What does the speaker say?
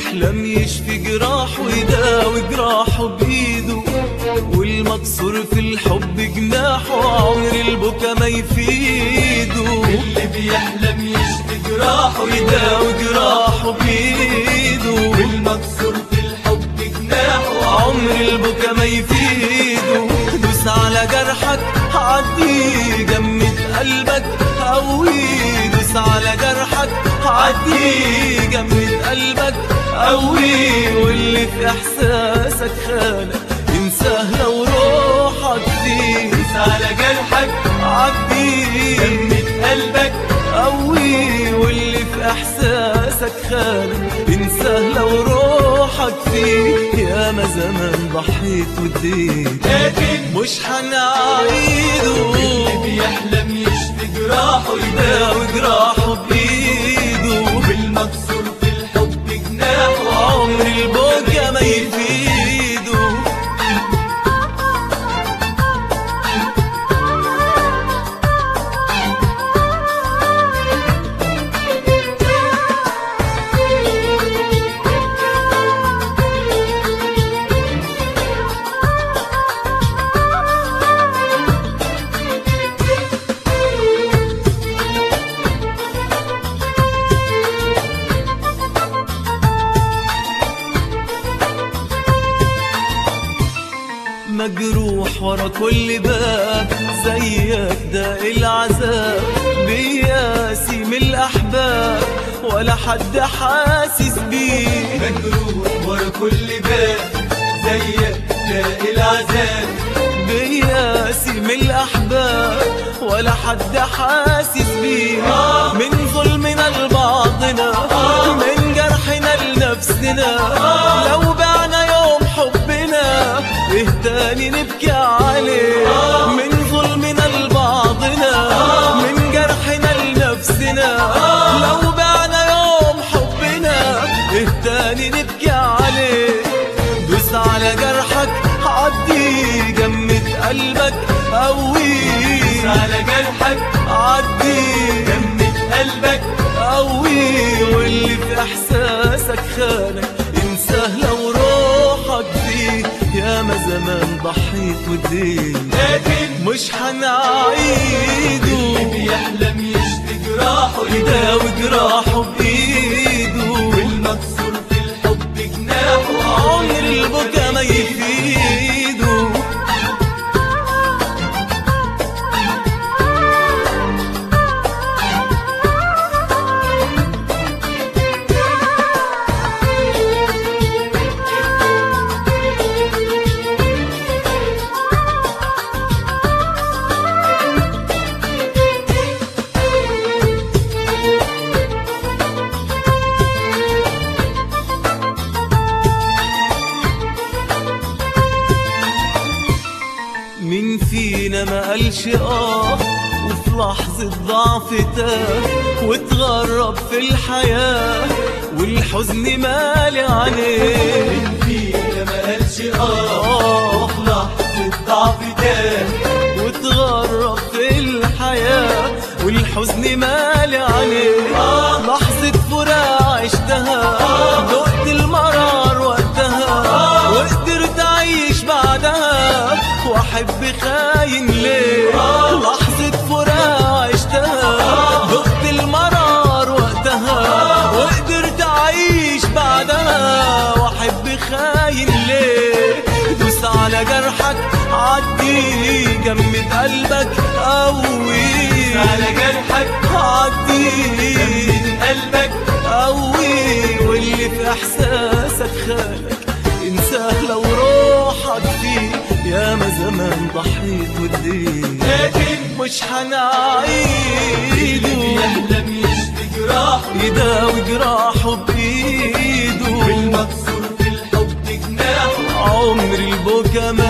بيحلم يشفي جراحه ويداوي جراحه بإيده والمكسور في الحب جناحه عمر البكا ما يفيده اللي بيحلم يشفي جراحه ويداوي جراحه بإيده والمكسور في الحب جناحه عمر البكا ما يفيده دوس على جرحك عدي جمد قلبك قوي دوس على جرحك عدي جمد قلبك قوي واللي في احساسك خانك انساه لو روحك فيه دوس على جرحك عدي جمد قلبك قوي واللي في احساسك خانك انساه لو روحك فيه يا ما زمان ضحيت واديت لكن مش هنعيده اللي بيحلم يشفي جراحه يداوي جراحه بايده والمكسور في الحب جناحه عمر البكا ما يفيده مجروح ورا كل باب زيك ده العذاب بياسي من الأحباب ولا حد حاسس بيه مجروح ورا كل باب زيك ده العذاب بياسي من الأحباب ولا حد حاسس بيه من ظلمنا لبعضنا من جرحنا لنفسنا لو بعنا يوم حبنا ايه تاني نبكي عليه من ظلمنا لبعضنا من جرحنا لنفسنا لو بعنا يوم حبنا ايه تاني نبكي عليه دوس على جرحك عدي جمد قلبك قوي دوس على جرحك عدي جمد قلبك قوي واللي في احساسك خانك انساه لو روحك فيه يا ما زمان ضحيت وديت لكن مش هنعيده بيحلم يشفي جراحه يداوي جراحه بايده والمكسور في الحب جناحه عمر البكا ما يفيده مين فينا ما قالش اه وفي لحظة ضعف تاه واتغرب في الحياة والحزن مالي عليه فينا ما قالش اه اه في لحظة ضعف تاه واتغرب في الحياة والحزن مالي عليه لحظة فراق عشتها دقت المرار وقتها وقدرت أعيش بعدها وأحب خاين ليه لحظة فراق عشتها دقت المرار وقتها وقدرت أعيش بعدها وأحب خاين ليه دوس على جرحك عدي جمد قلبك قوي على جرحك عدي جمد قلبك قوي واللي في احساسك خانك انساه لو روحك فيه يا ما زمان ضحيت وديت لكن مش هنعيده بيحلم يشفي جراحه يداوي جراحه بايده والمكسور في الحب جناحه عمر البكا ما